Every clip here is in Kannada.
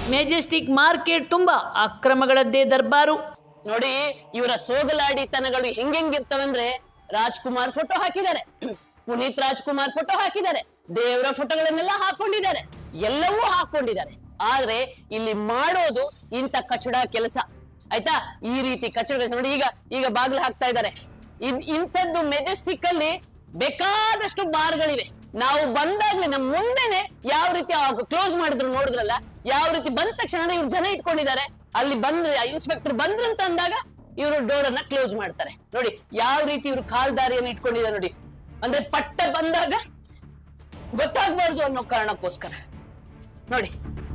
ಮೆಜೆಸ್ಟಿಕ್ ಮಾರ್ಕೆಟ್ ತುಂಬಾ ಅಕ್ರಮಗಳದ್ದೇ ದರ್ಬಾರು ನೋಡಿ ಇವರ ಸೋಗಲಾಡಿತನಗಳು ಹೆಂಗೆಂಗಿರ್ತವಂದ್ರೆ ರಾಜ್ಕುಮಾರ್ ಫೋಟೋ ಹಾಕಿದ್ದಾರೆ ಪುನೀತ್ ರಾಜ್ಕುಮಾರ್ ಫೋಟೋ ಹಾಕಿದ್ದಾರೆ ದೇವರ ಫೋಟೋಗಳನ್ನೆಲ್ಲ ಹಾಕೊಂಡಿದ್ದಾರೆ ಎಲ್ಲವೂ ಹಾಕೊಂಡಿದ್ದಾರೆ ಆದ್ರೆ ಇಲ್ಲಿ ಮಾಡೋದು ಇಂಥ ಕಚಡ ಕೆಲಸ ಆಯ್ತಾ ಈ ರೀತಿ ಕಚಡ ಕೆಲಸ ನೋಡಿ ಈಗ ಈಗ ಬಾಗಿಲು ಹಾಕ್ತಾ ಇದ್ದಾರೆ ಇದ್- ಇಂಥದ್ದು ಮೆಜೆಸ್ಟಿಕ್ ಅಲ್ಲಿ ಬೇಕಾದಷ್ಟು ಬಾರ್ಗಳಿವೆ ನಾವು ಬಂದಾಗ್ಲೇ ನಮ್ಮ ಮುಂದೆನೆ ಯಾವ ರೀತಿ ಕ್ಲೋಸ್ ಮಾಡಿದ್ರು ನೋಡಿದ್ರಲ್ಲ ಯಾವ ರೀತಿ ಬಂದ ತಕ್ಷಣ ಇವ್ರು ಜನ ಇಟ್ಕೊಂಡಿದ್ದಾರೆ ಅಲ್ಲಿ ಬಂದ್ರೆ ಇನ್ಸ್ಪೆಕ್ಟರ್ ಬಂದ್ರು ಅಂತ ಅಂದಾಗ ಇವರು ಡೋರ್ ಅನ್ನ ಕ್ಲೋಸ್ ಮಾಡ್ತಾರೆ ನೋಡಿ ಯಾವ ರೀತಿ ಇವರು ಕಾಲ್ದಾರಿಯನ್ನು ಇಟ್ಕೊಂಡಿದ್ದಾರೆ ನೋಡಿ ಅಂದ್ರೆ ಪಟ್ಟ ಬಂದಾಗ ಗೊತ್ತಾಗ್ಬಾರ್ದು ಅನ್ನೋ ಕಾರಣಕ್ಕೋಸ್ಕರ ನೋಡಿ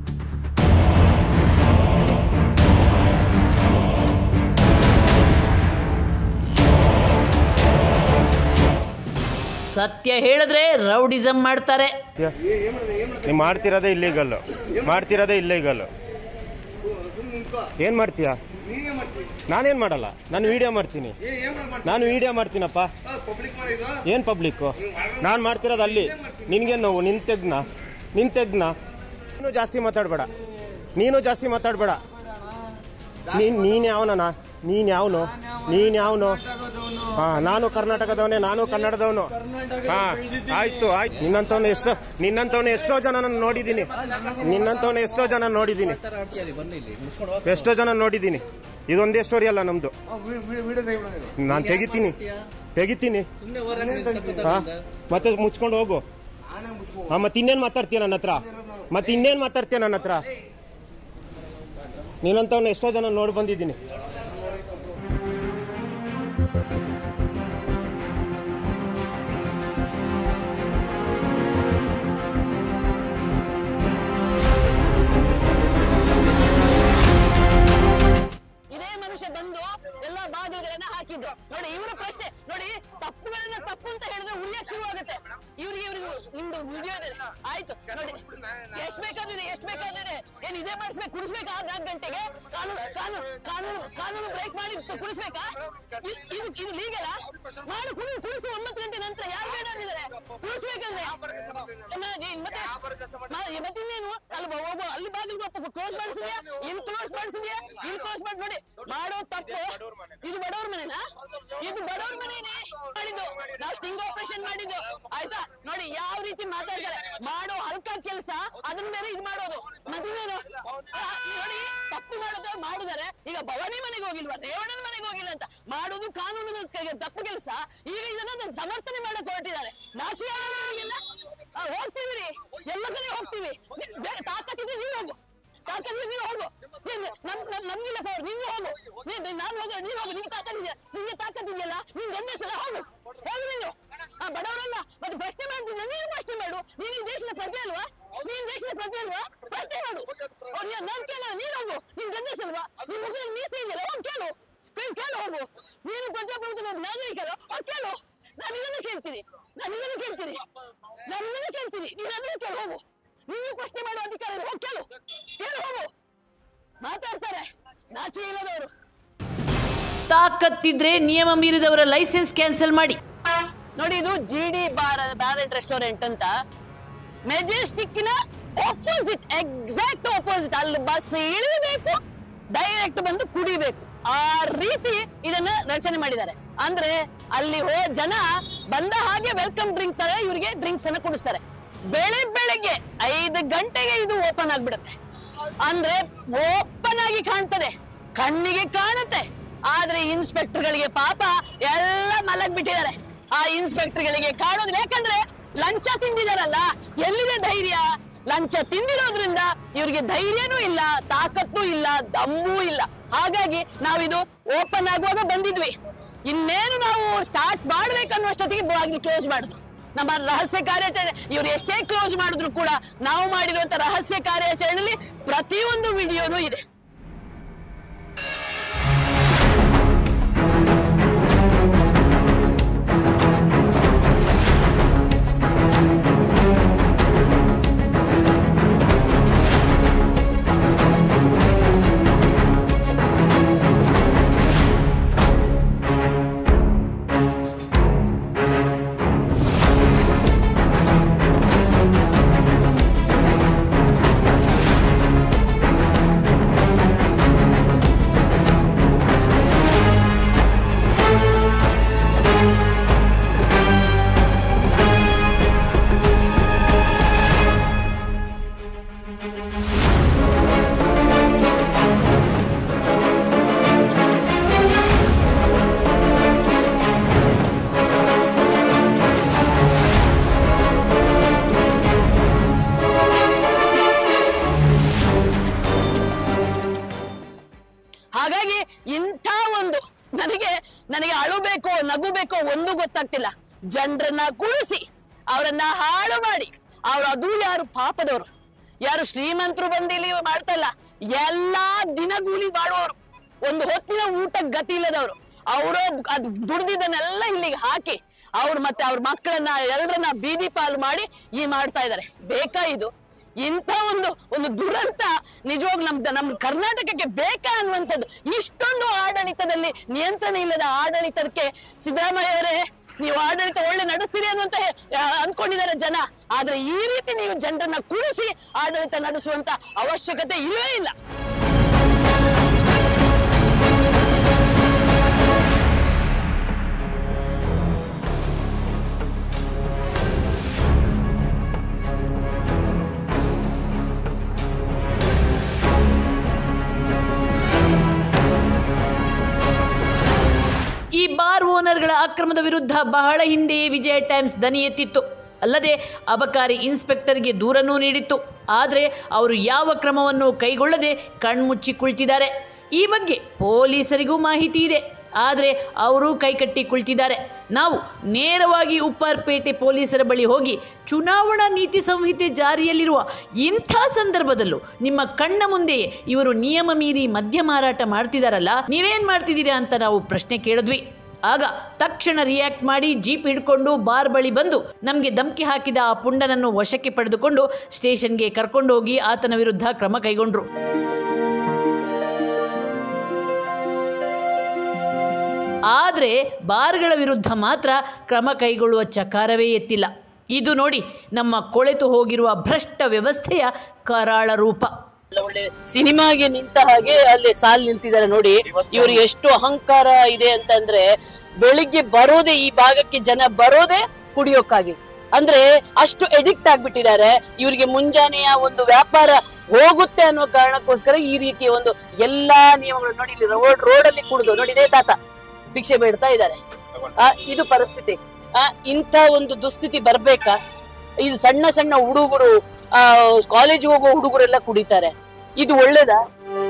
ಸತ್ಯ ಹೇಳಿದ್ರೆ ರೌಡಿಸಂ ಮಾಡ್ತಾರೆ ನೀವು ಮಾಡ್ತಿರೋದೇ ಇಲ್ಲೀಗಲ್ಲು ಮಾಡ್ತಿರೋದೇ ಇಲ್ಲೀಗಲ್ಲು ಏನು ಮಾಡ್ತೀಯಾ ನಾನೇನು ಮಾಡಲ್ಲ ನಾನು ವಿಡಿಯೋ ಮಾಡ್ತೀನಿ ನಾನು ವಿಡಿಯೋ ಮಾಡ್ತೀನಪ್ಪ ಏನು ಪಬ್ಲಿಕ್ಕು ನಾನು ಮಾಡ್ತಿರೋದು ಅಲ್ಲಿ ನಿನ್ಗೇನು ನೋವು ನಿನ್ ತೆಗ್ನ ನಿನ್ ತೆಗ್ನ ನೀನು ಜಾಸ್ತಿ ಮಾತಾಡಬೇಡ ನೀನು ಜಾಸ್ತಿ ಮಾತಾಡಬೇಡ ನೀನ್ ನೀನ್ ಯಾವನನ ನೀನ್ ಯಾವನು ನೀನ್ ಯಾವನು ಹಾ ನಾನು ಕರ್ನಾಟಕದವನೇ ನಾನು ಕನ್ನಡದವನು ಹಾ ಆಯ್ತು ಆಯ್ತು ನಿನ್ನಂತವನು ಎಷ್ಟೋ ನಿನ್ನಂತವನು ಎಷ್ಟೋ ಜನ ನೋಡಿದ್ದೀನಿ ನಿನ್ನಂತವನು ಎಷ್ಟೋ ಜನ ನೋಡಿದ್ದೀನಿ ಎಷ್ಟೋ ಜನ ನೋಡಿದ್ದೀನಿ ಇದೊಂದೇ ಸ್ಟೋರಿ ಅಲ್ಲ ನಮ್ದು ನಾನು ತೆಗಿತೀನಿ ತೆಗಿತೀನಿ ಹಾ ಮತ್ತೆ ಮುಚ್ಕೊಂಡು ಹೋಗು ಹಾ ಮತ್ತೆ ಇನ್ನೇನ್ ಮಾತಾಡ್ತೀಯ ನನ್ನ ಹತ್ರ ಮತ್ತೆ ಇನ್ನೇನ್ ಮಾತಾಡ್ತೀಯ ನನ್ನ ಹತ್ರ ನೀನಂತವನ್ನ ಎಷ್ಟೋ ಜನ ನೋಡಿ ಬಂದಿದ್ದೀನಿ ಇದೇ ಮನುಷ್ಯ ಬಂದು ಎಲ್ಲಾ ಬಾಗಿಲುಗಳನ್ನ ಹಾಕಿದ್ದು ನೋಡಿ ಇವರ ಪ್ರಶ್ನೆ ನೋಡಿ ತಪ್ಪುಗಳನ್ನ ತಪ್ಪು ಅಂತ ಹೇಳಿದ್ರೆ ಉಳಿಯಕ್ ಶುರು ಆಗುತ್ತೆ ಇವ್ರಿಗೆ ಇವ್ರಿಗೆ ನಿಮ್ದು ಮುಗಿಯೋದಿಲ್ಲ ಆಯ್ತು ನೋಡಿ ಎಷ್ಟ್ ಬೇಕಾದ್ರೆ ಎಷ್ಟ್ ಬೇಕಾದ್ರೆ ಏನ್ ಇದೇ ಮಾಡಿಸ್ಬೇಕು ಕುಡಿಸ್ಬೇಕಾ ನಾಲ್ಕು ಗಂಟೆಗೆ ಕಾನೂನು ಕಾನೂನು ಕಾನೂನು ಕಾನೂನು ಬ್ರೇಕ್ ಮಾಡಿ ಕುಡಿಸ್ಬೇಕಾ ಇ- ಇದು ಇದು ಲೀಗಲ ಮಾಡು ಕುಡಿ ಕುಡಿಸು ಒಂಬತ್ತು ಗಂಟೆ ನಂತರ ಯಾರು ಬೇಡ ಅಂದಿದ್ದಾರೆ ಕುಡಿಸ್ಬೇಕಂದ್ರೆ ಮ- ಏನ್ ಮತ್ತೆ ಮ- ಮತ್ತಿನ್ನೇನು ಅಲ್ಲಿ ಬ- ಒಬ್ಬ ಅಲ್ಲಿ ಬಾಗಿಲು ಕ್ಲೋಸ್ ಮಾಡಿಸಿದ್ಯಾ ಇಲ್ಲಿ ಕ್ಲೋಸ್ ಮಾಡಿಸಿದ್ಯಾ ಇಲ್ಲಿ ಕ್ಲೋಸ್ ಮಾಡಿ ನೋಡಿ ಮಾಡೋ ತಪ್ಪು ಇದು ಬಡವ್ರ ಮನೆನಾ ಇದು ಬಡವ್ರ ಮನೆನೇ ಮಾಡಿದ್ದು ನಾವು ಸ್ಟಿಂಗ್ ಆಪರೇಷನ್ ಮಾಡಿದ್ದು ಆಯ್ತಾ ನೋಡಿ ಯಾವ ರೀತಿ ಮಾತಾಡ್ತಾರೆ ಮಾಡೋ ಹಲ್ಕ ಕೆಲಸ ಅದನ್ನ ಬೇರೆ ಇದು ಮಾಡೋದು ಮತ್ತಿನ್ನೇನು ಆ, ನೋಡಿ ತಪ್ಪು ಮಾಡೋದು ಮಾಡಿದ್ದಾರೆ ಈಗ ಭವಾನಿ ಮನೆಗೆ ಹೋಗಿಲ್ವಾ ರೇವಣ್ಣನ ಮನೆಗೆ ಹೋಗಿಲ್ಲ ಅಂತ ಮಾಡೋದು ಕಾನೂನು ಕ- ತಪ್ಪು ಕೆಲಸ ಈಗ ಇದನ್ನ ಸಮರ್ಥನೆ ಮಾಡಕ್ ಹೊರಟಿದ್ದಾರೆ ನಾಚಿಕೆ ಆಗೋದಿಲ್ಲ ಹೋಗ್ತೀವಿ ರೀ ಎಲ್ಲ ಕಡೆ ಹೋಗ್ತೀವಿ ಬೇರೆ ತಾಕತ್ತಿದ್ರೆ ನೀವು ಹೋಗು ತಾಕತ್ತಿದ್ರೆ ನೀವು ಹೋಗು ನೀನ್ ನಮ್ ನಮ್ ನಮ್ಗಿಲ್ಲ ಪವರ್ ನೀವು ಹೋಗು ನೀನ್ ನೀನ್ ನಾನು ಹೋಗ ನೀನು ಹೋಗು ನಿಂಗೆ ತಾಕತ್ತಿದೆಯಾ ನಿಂಗೆ ತಾಕತ್ತಿದೆಯಲ್ಲ ನಿನ್ ಗಂಡಸಲ್ಲ ಹೋಗು ಹೋಗು ನೀನು ಆ ಬಡವರಲ್ಲ ಮತ್ತೆ ಪ್ರಶ್ನೆ ಮಾಡ್ತಿದ್ದ ನೀನು ಪ್ರಶ್ನೆ ಮಾಡು ನೀನು ಈ ದೇಶದ ಪ್ರಜೆ ಅಲ್ವಾ ನೀನ್ ದೇಶದ ಪ್ರಜೆ ಅಲ್ವಾ ಪ್ರಶ್ನೆ ಮಾಡು ನಾನು ಕೇಳಲ್ಲ ನೀನು ಹೋಗು ನಿನ್ ಗಂಡಸಲ್ವಾ ನಿನ್ ಮುಖದಲ್ಲಿ ಮೀಸೆ ಇದೆಯಲ್ಲ ಹೋಗಿ ಕೇಳು ಕೇಳು ಕೇಳು ಹೋಗು ನೀನು ಪ್ರಜಾಪ್ರಭುತ್ವದ ನಾಗರಿಕರು ಹೋಗಿ ಕೇಳು ನಾನು ಇದನ್ನ ಕೇಳ್ತೀನಿ ನಾನು ಇದನ್ನ ಕೇಳ್ತೀನಿ ನಾನು ಇದನ್ನ ಕೇಳ್ತೀನಿ ನೀನು ಅದನ್ನ ಕೇಳು ಹೋಗು ನೀನು ಪ್ರಶ್ನೆ ಮಾಡುವ ಅಧಿಕಾರ ಇದೆ ಹೋಗಿ ಕೇಳು ಕೇಳು ಹೋಗು ಮಾತಾಡ್ತಾರೆ ನಾಚಿಕೆ ಇಲ್ಲದವರು ತಾಕತ್ತಿದ್ರೆ ನಿಯಮ ಮೀರಿದವರ ಲೈಸೆನ್ಸ್ ಕ್ಯಾನ್ಸಲ್ ಮಾಡಿ ನೋಡಿ ಇದು G D bar bar and restaurant ಅಂತ ಮೆಜೆಸ್ಟಿಕ್ ನ ಆಪೋಸಿಟ್ ಎಕ್ಸಾಕ್ಟ್ ಆಪೋಸಿಟ್ ಅಲ್ಲಿ ಬಸ್ ಇಳಿಬೇಕು ಡೈರೆಕ್ಟ್ ಬಂದು ಕುಡಿಬೇಕು ಆ ರೀತಿ ಇದನ್ನ ರಚನೆ ಮಾಡಿದ್ದಾರೆ ಅಂದ್ರೆ ಅಲ್ಲಿ ಹೋ ಜನ ಬಂದ ಹಾಗೆ ವೆಲ್ಕಮ್ ಡ್ರಿಂಕ್ ತರ ಇವರಿಗೆ ಡ್ರಿಂಕ್ಸ್ ಅನ್ನ ಕುಡಿಸ್ತಾರೆ ಬೆಳೆ ಬೆಳಗ್ಗೆ ಐದು ಗಂಟೆಗೆ ಇದು ಓಪನ್ ಆಗ್ಬಿಡುತ್ತೆ ಅಂದ್ರೆ ಓಪನ್ ಆಗಿ ಕಾಣ್ತದೆ ಕಣ್ಣಿಗೆ ಕಾಣುತ್ತೆ ಆದ್ರೆ ಇನ್ಸ್ಪೆಕ್ಟರ್ ಗಳಿಗೆ ಪಾಪ ಎಲ್ಲ ಮಲಗ್ ಬಿಟ್ಟಿದ್ದಾರೆ ಆ ಇನ್ಸ್ಪೆಕ್ಟರ್ ಗಳಿಗೆ ಕಾಣೋದಿಲ್ಲ ಯಾಕಂದ್ರೆ ಲಂಚ ತಿಂದಿದಾರಲ್ಲ ಎಲ್ಲಿದೆ ಧೈರ್ಯ ಲಂಚ ತಿಂದಿರೋದ್ರಿಂದ ಇವ್ರಿಗೆ ಧೈರ್ಯನೂ ಇಲ್ಲ ತಾಕತ್ತೂ ಇಲ್ಲ ದಮ್ಮೂ ಇಲ್ಲ ಹಾಗಾಗಿ ನಾವಿದು ಓಪನ್ ಆಗುವಾಗ ಬಂದಿದ್ವಿ ಇನ್ನೇನು ನಾವು ಸ್ಟಾರ್ಟ್ ಮಾಡ್ಬೇಕನ್ನುವಷ್ಟೊತ್ತಿಗೆ ಬಾಗಿಲು ಕ್ಲೋಸ್ ಮಾಡಿದ್ರು ನಮ್ಮ ರಹಸ್ಯ ಕಾರ್ಯಾಚರಣೆ ಇವ್ರು ಎಷ್ಟೇ ಕ್ಲೋಸ್ ಮಾಡಿದ್ರು ಕೂಡ ನಾವು ಮಾಡಿರುವಂತ ರಹಸ್ಯ ಕಾರ್ಯಾಚರಣೆಯಲ್ಲಿ ಪ್ರತಿಯೊಂದು ವಿಡಿಯೋನೂ ಇದೆ ಹಾಗಾಗಿ ಇಂಥ ಒಂದು ನನಗೆ ನನಗೆ ಅಳುಬೇಕೋ ನಗುಬೇಕೋ ಒಂದು ಗೊತ್ತಾಗ್ತಿಲ್ಲ ಜನರನ್ನ ಕುಳಿಸಿ ಅವರನ್ನ ಹಾಳು ಮಾಡಿ ಅವ್ರು ಅದು ಯಾರು ಪಾಪದವರು ಯಾರು ಶ್ರೀಮಂತರು ಬಂದು ಇಲ್ಲಿ ಮಾಡ್ತಾ ಇಲ್ಲ ಎಲ್ಲಾ ದಿನಗೂಲಿ ಮಾಡುವವರು ಒಂದು ಹೊತ್ತಿನ ಊಟ ಗತಿ ಇಲ್ಲದವರು ಅವರು ಅದ್ ದುಡ್ದಿದ್ದನ್ನೆಲ್ಲ ಇಲ್ಲಿಗೆ ಹಾಕಿ ಅವ್ರು ಮತ್ತೆ ಅವ್ರ ಮಕ್ಕಳನ್ನ ಎಲ್ಲರನ್ನ ಬೀದಿ ಪಾಲು ಮಾಡಿ ಈ ಮಾಡ್ತಾ ಇದ್ದಾರೆ ಬೇಕಾ ಇದು ಇಂಥ ಒಂದು ಒಂದು ದುರಂತ ನಿಜವಾಗ್ಲೂ ನಮ್ ನಮ್ ಕರ್ನಾಟಕಕ್ಕೆ ಬೇಕಾ ಅನ್ನುವಂಥದ್ದು ಇಷ್ಟೊಂದು ಆಡಳಿತದಲ್ಲಿ ನಿಯಂತ್ರಣ ಇಲ್ಲದ ಆಡಳಿತಕ್ಕೆ ಸಿದ್ದರಾಮಯ್ಯ ಅವರೇ ನೀವು ಆಡಳಿತ ಒಳ್ಳೆ ನಡೆಸ್ತೀರಿ ಅನ್ನುವಂತ ಹೇ- ಆ, ಅಂದ್ಕೊಂಡಿದ್ದಾರೆ ಜನ ಆದ್ರೆ ಈ ರೀತಿ ನೀವು ಜನರನ್ನ ಕುಳಿಸಿ ಆಡಳಿತ ನಡೆಸುವಂತ ಅವಶ್ಯಕತೆ ಇಲ್ಲವೇ ಇಲ್ಲ ಈ ಬಾರ್ ಓನರ್ಗಳ ಅಕ್ರಮದ ವಿರುದ್ಧ ಬಹಳ ಹಿಂದೆಯೇ ವಿಜಯ ಟೈಮ್ಸ್ ದನಿ ಎತ್ತಿತ್ತು ಅಲ್ಲದೆ ಅಬಕಾರಿ ಇನ್ಸ್ಪೆಕ್ಟರ್ಗೆ ದೂರನ್ನೂ ನೀಡಿತ್ತು ಆದರೆ ಅವರು ಯಾವ ಕ್ರಮವನ್ನು ಕೈಗೊಳ್ಳದೆ ಕಣ್ಮುಚ್ಚಿ ಕುಳಿತಿದ್ದಾರೆ ಈ ಬಗ್ಗೆ ಪೊಲೀಸರಿಗೂ ಮಾಹಿತಿ ಇದೆ ಆದರೆ ಅವರು ಕೈಕಟ್ಟಿ ಕುಳಿತಿದ್ದಾರೆ ನಾವು ನೇರವಾಗಿ ಉಪ್ಪಾರ್ಪೇಟೆ ಪೊಲೀಸರ ಬಳಿ ಹೋಗಿ ಚುನಾವಣಾ ನೀತಿ ಸಂಹಿತೆ ಜಾರಿಯಲ್ಲಿರುವ ಇಂಥ ಸಂದರ್ಭದಲ್ಲೂ ನಿಮ್ಮ ಕಣ್ಣ ಮುಂದೆಯೇ ಇವರು ನಿಯಮ ಮೀರಿ ಮದ್ಯ ಮಾರಾಟ ಮಾಡ್ತಿದಾರಲ್ಲ ನೀವೇನ್ ಮಾಡ್ತಿದ್ದೀರಾ ಅಂತ ನಾವು ಪ್ರಶ್ನೆ ಕೇಳಿದ್ವಿ ಆಗ ತಕ್ಷಣ ರಿಯಾಕ್ಟ್ ಮಾಡಿ ಜೀಪ್ ಹಿಡ್ಕೊಂಡು ಬಾರ್ ಬಳಿ ಬಂದು ನಮಗೆ ಧಮಕಿ ಹಾಕಿದ ಆ ಪುಂಡನನ್ನು ವಶಕ್ಕೆ ಪಡೆದುಕೊಂಡು ಸ್ಟೇಷನ್ಗೆ ಕರ್ಕೊಂಡೋಗಿ ಆತನ ವಿರುದ್ಧ ಕ್ರಮ ಕೈಗೊಂಡ್ರು ಆದರೆ ಬಾರ್ಗಳ ವಿರುದ್ಧ ಮಾತ್ರ ಕ್ರಮ ಕೈಗೊಳ್ಳುವ ಚಕಾರವೇ ಎತ್ತಿಲ್ಲ ಇದು ನೋಡಿ ನಮ್ಮ ಕೊಳೆತು ಹೋಗಿರುವ ಭ್ರಷ್ಟ ವ್ಯವಸ್ಥೆಯ ಕರಾಳ ರೂಪ ಎಲ್ಲ ಒಳ್ಳೆ ಸಿನಿಮಾಗೆ ನಿಂತ ಹಾಗೆ ಅಲ್ಲಿ ಸಾಲ್ ನಿಲ್ತಿದ್ದಾರೆ ನೋಡಿ ಇವರು ಎಷ್ಟು ಅಹಂಕಾರ ಇದೆ ಅಂತಂದ್ರೆ ಬೆಳಿಗ್ಗೆ ಬರೋದೇ ಈ ಭಾಗಕ್ಕೆ ಜನ ಬರೋದೇ ಕುಡಿಯೋಕ್ಕಾಗಿ ಅಂದ್ರೆ ಅಷ್ಟು ಎಡಿಕ್ಟ್ ಆಗ್ಬಿಟ್ಟಿದ್ದಾರೆ ಇವರಿಗೆ ಮುಂಜಾನೆಯ ಒಂದು ವ್ಯಾಪಾರ ಹೋಗುತ್ತೆ ಅನ್ನೋ ಕಾರಣಕ್ಕೋಸ್ಕರ ಈ ರೀತಿಯ ಒಂದು ಎಲ್ಲಾ ನಿಯಮಗಳು ನೋಡಿ ಇಲ್ಲಿ ರೋಡ್ ರೋಡ್ ಅಲ್ಲಿ ಕುಡಿದು ನೋಡಿ ಇದೇ ತಾತ ಭಿಕ್ಷೆ ಬೇಡ್ತಾ ಇದ್ದಾರೆ ಆ ಇದು ಪರಿಸ್ಥಿತಿ ಆ ಇಂಥ ಒಂದು ದುಸ್ಥಿತಿ ಬರ್ಬೇಕಾ ಇದು ಸಣ್ಣ ಸಣ್ಣ ಹುಡುಗರು ಆ ಕಾಲೇಜ್ ಹೋಗೋ ಹುಡುಗರೆಲ್ಲ ಕುಡಿತಾರೆ ಇದು ಒಳ್ಳೇದಾ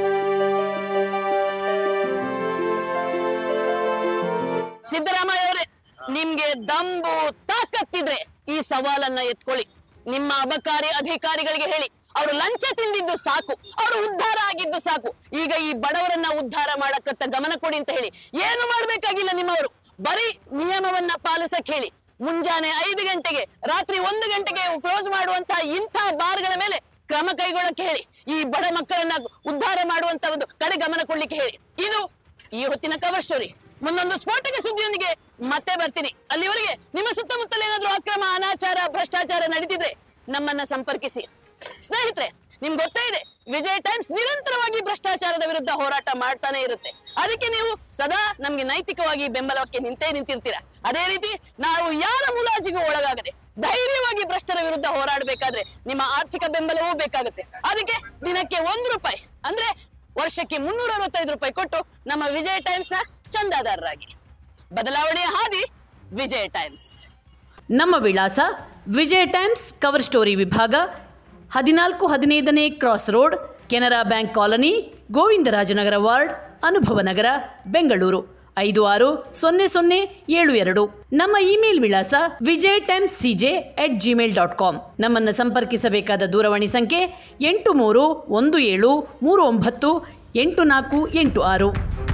ಸಿದ್ದರಾಮಯ್ಯ ಅವರೇ ನಿಮ್ಗೆ ದಂಬು ತಾಕತ್ತಿದ್ರೆ ಈ ಸವಾಲನ್ನ ಎತ್ಕೊಳ್ಳಿ ನಿಮ್ಮ ಅಬಕಾರಿ ಅಧಿಕಾರಿಗಳಿಗೆ ಹೇಳಿ ಅವರು ಲಂಚ ತಿಂದಿದ್ದು ಸಾಕು ಅವರು ಉದ್ಧಾರ ಆಗಿದ್ದು ಸಾಕು ಈಗ ಈ ಬಡವರನ್ನ ಉದ್ಧಾರ ಮಾಡಕ್ಕತ್ತ ಗಮನ ಕೊಡಿ ಅಂತ ಹೇಳಿ ಏನು ಮಾಡ್ಬೇಕಾಗಿಲ್ಲ ನಿಮ್ಮವರು ಬರೀ ನಿಯಮವನ್ನ ಪಾಲಿಸಕ್ ಹೇಳಿ ಮುಂಜಾನೆ ಐದು ಗಂಟೆಗೆ ರಾತ್ರಿ ಒಂದು ಗಂಟೆಗೆ ಕ್ಲೋಸ್ ಮಾಡುವಂತಹ ಇಂಥ ಬಾರ್ಗಳ ಮೇಲೆ ಕ್ರಮ ಕೈಗೊಳ್ಳಕ್ಕೆ ಹೇಳಿ ಈ ಬಡ ಮಕ್ಕಳನ್ನ ಉದ್ಧಾರ ಮಾಡುವಂತ ಒಂದು ಕಡೆ ಗಮನ ಕೊಡ್ಲಿಕ್ಕೆ ಹೇಳಿ ಇದು ಈ ಹೊತ್ತಿನ ಕವರ್ ಸ್ಟೋರಿ ಮುಂದೊಂದು ಸ್ಫೋಟಕ ಸುದ್ದಿಯೊಂದಿಗೆ ಮತ್ತೆ ಬರ್ತೀನಿ ಅಲ್ಲಿವರೆಗೆ ನಿಮ್ಮ ಸುತ್ತಮುತ್ತಲ ಏನಾದ್ರೂ ಅಕ್ರಮ ಅನಾಚಾರ ಭ್ರಷ್ಟಾಚಾರ ನಡೀತಿದ್ರೆ ನಮ್ಮನ್ನ ಸಂಪರ್ಕಿಸಿ ಸ್ನೇಹಿತರೆ ನಿಮ್ಗೆ ಗೊತ್ತೇ ಇದೆ ವಿಜಯ್ ಟೈಮ್ಸ್ ನಿರಂತರವಾಗಿ ಭ್ರಷ್ಟಾಚಾರದ ವಿರುದ್ಧ ಹೋರಾಟ ಮಾಡ್ತಾನೆ ಇರುತ್ತೆ ಅದಕ್ಕೆ ನೀವು ಸದಾ ನಮ್ಗೆ ನೈತಿಕವಾಗಿ ಬೆಂಬಲಕ್ಕೆ ನಿಂತೇ ನಿಂತಿರ್ತೀರಾ ಅದೇ ರೀತಿ ನಾವು ಯಾರ ಮುಲಾಜಿಗೂ ಒಳಗಾಗದೆ ಧೈರ್ಯವಾಗಿ ಭ್ರಷ್ಟರ ವಿರುದ್ಧ ಹೋರಾಡಬೇಕಾದ್ರೆ ನಿಮ್ಮ ಆರ್ಥಿಕ ಬೆಂಬಲವೂ ಬೇಕಾಗುತ್ತೆ ಅದಕ್ಕೆ ದಿನಕ್ಕೆ ಒಂದು ರೂಪಾಯಿ ಅಂದ್ರೆ ವರ್ಷಕ್ಕೆ ಮುನ್ನೂರ ಅರವತ್ತೈದು ರೂಪಾಯಿ ಕೊಟ್ಟು ನಮ್ಮ ವಿಜಯ್ ಟೈಮ್ಸ್ ನ ಚಂದಾದಾರರಾಗಿ ಬದಲಾವಣೆಯ ಹಾದಿ ವಿಜಯ್ ಟೈಮ್ಸ್ ನಮ್ಮ ವಿಳಾಸ ವಿಜಯ್ ಟೈಮ್ಸ್ ಕವರ್ ಸ್ಟೋರಿ ವಿಭಾಗ ಹದಿನಾಲ್ಕು ಹದಿನೈದನೇ cross road Canara bank colony Govindarajanagar ward Anubhava Nagara Bengaluru ಐದು ಆರು ಸೊನ್ನೆ ಸೊನ್ನೆ ಏಳು ಎರಡು ನಮ್ಮ ಇಮೇಲ್ ವಿಳಾಸ Vijay Times CJ at Gmail dot com ನಮ್ಮನ್ನು ಸಂಪರ್ಕಿಸಬೇಕಾದ ದೂರವಾಣಿ ಸಂಖ್ಯೆ ಎಂಟು ಮೂರು ಒಂದು ಏಳು ಮೂರು ಒಂಬತ್ತು ಎಂಟು ನಾಲ್ಕು ಎಂಟು ಆರು